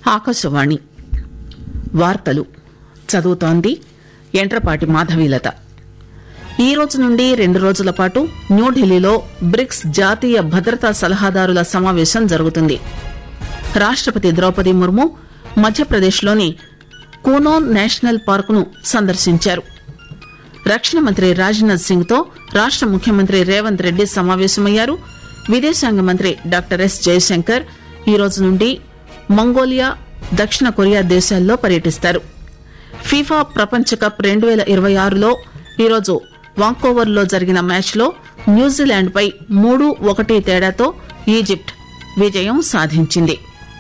ఆకాశవాణి వార్తలు చదువుతోంది ఎంట్రపాటి మాధవీలత ఈ రోజు నుండి రెండు రోజుల పాటు న్యూఢిల్లీలో బ్రిక్స్ జాతీయ భద్రతా సలహాదారుల సమావేశం జరుగుతుంది రాష్టపతి ద్రౌపది ముర్ము మధ్యప్రదేశ్లోని కూనో నేషనల్ పార్కును సందర్శించారు రక్షణ మంత్రి రాజ్నాథ్ సింగ్ తో రాష్ట ముఖ్యమంత్రి రేవంత్ రెడ్డి సమావేశమయ్యారు విదేశాంగ మంత్రి డాక్టర్ ఎస్ జయశంకర్ ఈ రోజు నుండి మంగోలియా దక్షిణ కొరియా దేశాల్లో పర్యటిస్తారు ఫీఫా ప్రపంచ కప్ రెండు పేల ఇరవై ఆరులో ఈరోజు వాంకోవర్ లో జరిగిన మ్యాచ్ లో న్యూజిలాండ్ పై మూడు ఒకటి తేడాతో ఈజిప్ట్ విజయం సాధించింది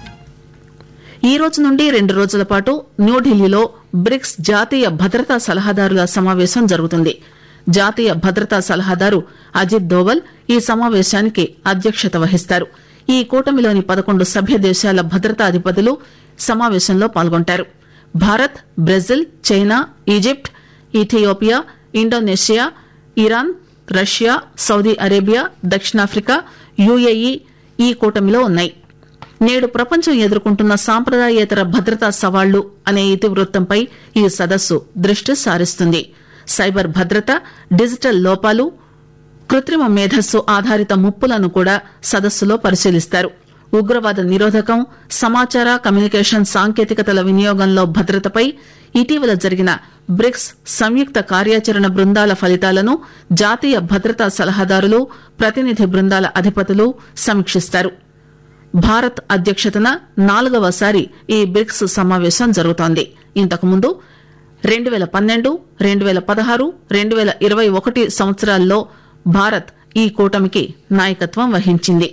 ఈ రోజు నుండి రెండు రోజుల పాటు న్యూఢిల్లీలో బ్రిక్స్ జాతీయ భద్రతా సలహాదారుల సమావేశం జరుగుతుంది జాతీయ భద్రతా సలహాదారు అజిత్ దోవల్ ఈ సమావేశానికి అధ్యక్షత వహిస్తారు ఈ కూటమిలోని పదకొండు సభ్య దేశాల భద్రతా అధిపతులు సమావేశంలో పాల్గొంటారు Bharat Brazil China Egypt Ethiopia Indonesia Iran Russia Saudi Arabia దక్షిణాఫ్రికా యుఏఈ ఈ కూటమిలో ఉన్నాయి నేడు ప్రపంచం ఎదుర్కొంటున్న సాంప్రదాయేతర భద్రతా సవాళ్లు అనే ఇతివృత్తంపై ఈ సదస్సు దృష్టి సారిస్తుంది సైబర్ భద్రత డిజిటల్ లోపాలు కృత్రిమ మేధస్సు ఆధారిత ముప్పులను కూడా సదస్సులో పరిశీలిస్తారు ఉగ్రవాద నిరోధకం సమాచార కమ్యూనికేషన్ సాంకేతికతల వినియోగంలో భద్రతపై ఇటీవల జరిగిన బ్రిక్స్ సంయుక్త కార్యాచరణ బృందాల ఫలితాలను జాతీయ భద్రతా సలహాదారులు ప్రతినిధి బృందాల అధిపతులు సమీక్షిస్తారు భారత్ అధ్యక్షతన నాలుగవసారి ఈ బ్రిక్స్ సమావేశం జరుగుతోంది ఇంతకుముందు రెండు పేల పన్నెండు రెండు పేల పదహారు రెండు పేల ఇరవై ఒకటి సంవత్సరాల్లో భారత్ ఈ కూటమికి నాయకత్వం వహించింది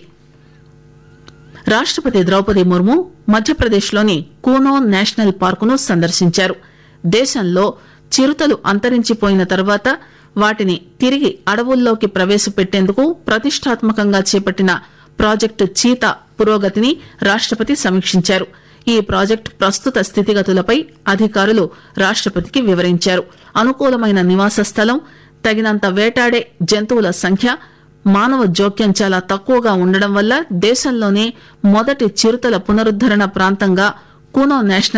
రాష్టపతి ద్రౌపది ముర్ము మధ్యప్రదేశ్లోని కూనో నేషనల్ పార్కును సందర్శించారు దేశంలో చిరుతలు అంతరించిపోయిన తర్వాత వాటిని తిరిగి అడవుల్లోకి ప్రవేశపెట్టేందుకు ప్రతిష్టాత్మకంగా చేపట్టిన ప్రాజెక్టు చీతా పురోగతిని రాష్టపతి సమీక్షించారు ఈ ప్రాజెక్టు ప్రస్తుత స్థితిగతులపై అధికారులు రాష్టపతికి వివరించారు అనుకూలమైన నివాస స్థలం తగినంత వేటాడే జంతువుల సంఖ్య మానవ జోక్యం చాలా తక్కువగా ఉండడం వల్ల దేశంలోనే మొదటి చిరుతల పునరుద్దరణ ప్రాంతంగా కూనో నేషనల్